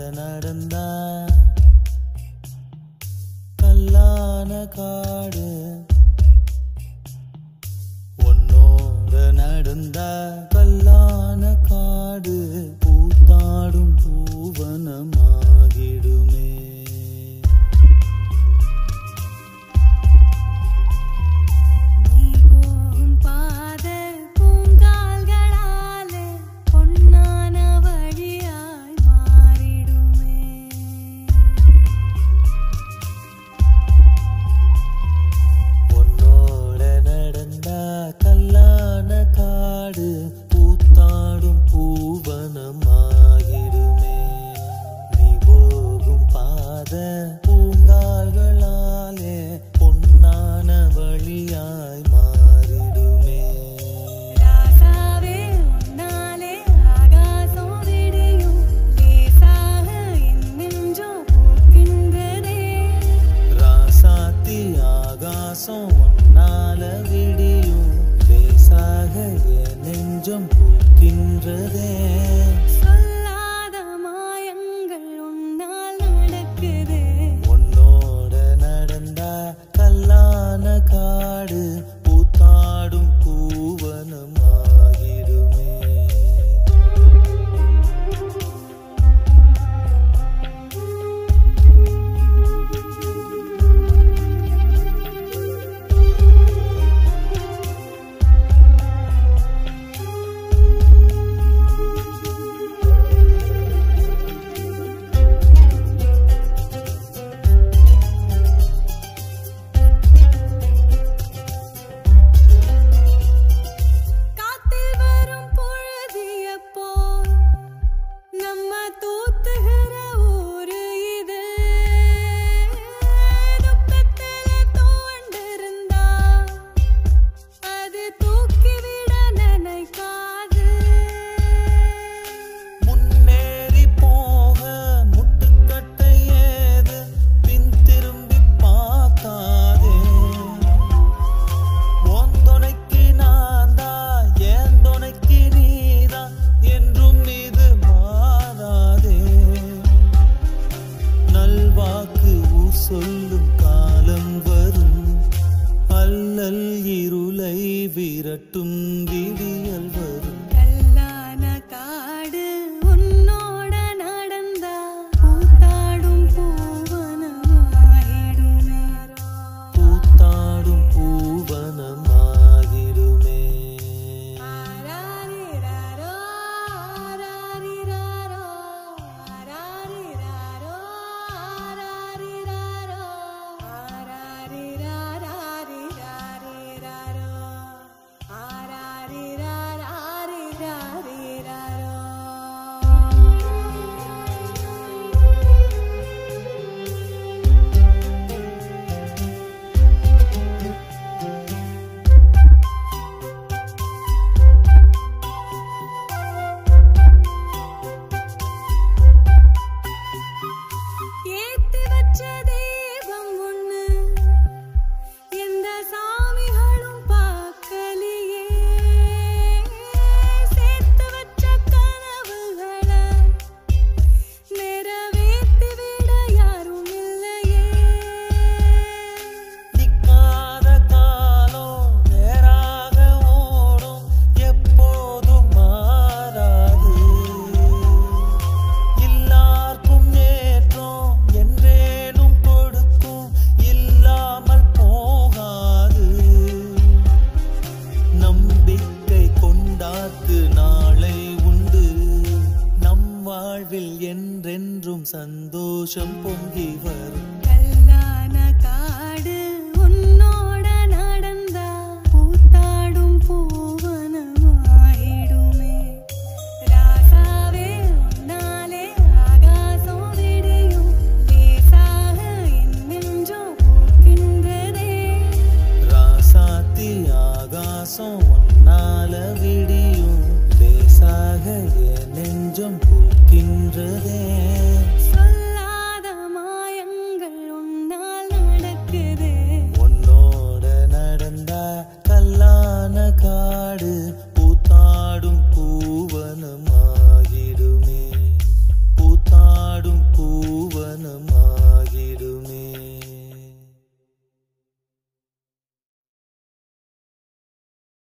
நடந்தா கல்லான காடு உன்னோட நடந்தா கல்லான காடு பூத்தாடும் பூவனமாகிடுமே நீ போகும் பாத பூங்கால்களாலே பொன்னான வழியாய் மாறிடுமே உன்னோட நடந்தா கல்லான காடு பூத்தாடும் பூவனமாகிடுமே நீ போகும் பாத பூங்கால்களாலே பொன்னான வழியாய் மாறிடுமே ராசாவே உன்னாலே ஆகாசம் விடியும் லேசாக என் நெஞ்சம் பூக்கின்றதே ராசாத்தி ஆகாசம் ஒன்னால விடியும் லேசாக என் நெஞ்சம் பூக்கின்றதே சொல்லாத மாயங்கள் உன்னால் நடக்குதே உன்னோட நடந்தா கல்லான காடு பூத்தாடும் பூவனமாகிடுமே காத்தில் வரும் பொழுதிய போல் நம்ம தூத்துகிற ஊரு இது துக்கத்துல தோண்டிருந்தா அது தூக்கிவிட நினைக்காது முன்னேறி போக முட்டுக்கட்டை ஏது பின் திரும்பி பார்க்காதே உன் துணைக்கு நான் தான் என் துணைக்கு நீதான் என்றும் இது மாறாதே நல்வாக்கு ஊர் சொல்லும் காலம் வரும் அல்லல் இருளை விரட்டும் விடியல் வரும் கல்லான காடு உன்னோட நடந்தா கூத்தாடும் பூவனமாயிடுமே பூத்தாடும் பூவனமாகிடுமே ஆராரிராரோ, ஆராரிராரோ, ஆராரிராரோ, ஆராரிராரோ, ஆராரிராராரிராரிராரோ, ஆராரிராராரிராரிராரோ. ஏத்தி வச்ச தெய்வம் ஒண்ணு எந்த சாமிகளும் பார்க்கலையே சேர்த்து வச்ச கனவுகளை நிறைவேத்தி விட யாரும் இல்லையே நிக்காத காலம் நேராக ஓடும் எப்போதும் மாறாது எல்லாருக்கும் ஏற்றம் என்றேனும் கொடுக்கும் இல்லாமல் போகாது நம்பிக்கை கொண்டாக்கு நாளை உண்டு நம் வாழ்வில் என்றென்றும் சந்தோஷம் பொங்கி வரும் கல்லான காடு உன்னோட நடந்தா பூத்தாடும் பூவனமாயிடுமே ராசாவே உன்னாலே ஆகாசம் விடியும் லேசாக என் நெஞ்சம் பூக்கின்றதே ராசாத்தி ஆகாசம் ஒன்னால விடியும் லேசாக என் நெஞ்சம் பூக்கின்றதே